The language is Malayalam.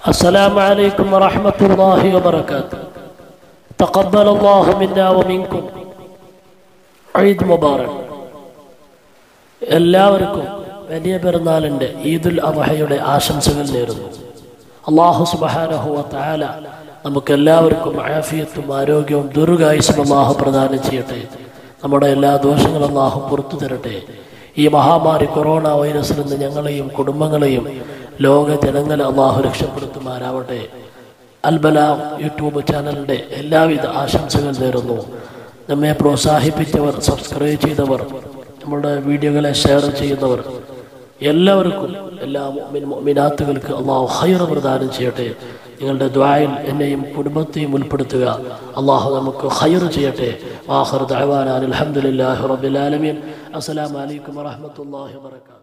السلام عليكم ورحمة الله وبركاته تقبل الله منا ومنكم ഈദ് മുബാറക് എല്ലാവർക്കും വലിയ പെരുന്നാളിൻ്റെ ഈദുൽ അബഹയുടെ ആശംസകൾ നേരുന്നു അള്ളാഹു സുബഹാനഹുവ താല നമുക്ക് എല്ലാവർക്കും ആഫിയത്തും ആരോഗ്യവും ദുർഗായുസും അള്ളാഹു പ്രദാനം ചെയ്യട്ടെ നമ്മുടെ എല്ലാ ദോഷങ്ങളും അള്ളാഹു പുറത്തു തരട്ടെ ഈ മഹാമാരി കൊറോണ വൈറസിൽ നിന്ന് ഞങ്ങളെയും കുടുംബങ്ങളെയും ലോക ജനങ്ങളെ അള്ളാഹു രക്ഷപ്പെടുത്തുമാരാവട്ടെ അൽബലാം യൂട്യൂബ് ചാനലിൻ്റെ എല്ലാവിധ ആശംസകൾ നേരുന്നു നമ്മെ പ്രോത്സാഹിപ്പിച്ചവർ സബ്സ്ക്രൈബ് ചെയ്തവർ നമ്മുടെ വീഡിയോകളെ ഷെയർ ചെയ്യുന്നവർ എല്ലാവർക്കും എല്ലാ മുഅ്മിൻ മുഅ്മിനാത്തുകൾക്ക് അള്ളാഹു ഹൈറ പ്രദാനം ചെയ്യട്ടെ നിങ്ങളുടെ ദ്വായിൽ എന്നെയും കുടുംബത്തെയും ഉൾപ്പെടുത്തുക അള്ളാഹു നമുക്ക് ഹൈർ ചെയ്യട്ടെ ആഹർ ദഅവാന അൽഹംദുലില്ലാഹി റബ്ബിൽ ആലമീൻ അസ്സലാമു അലൈക്കും വറഹ്മത്തുള്ളാഹി വബറകാതുഹു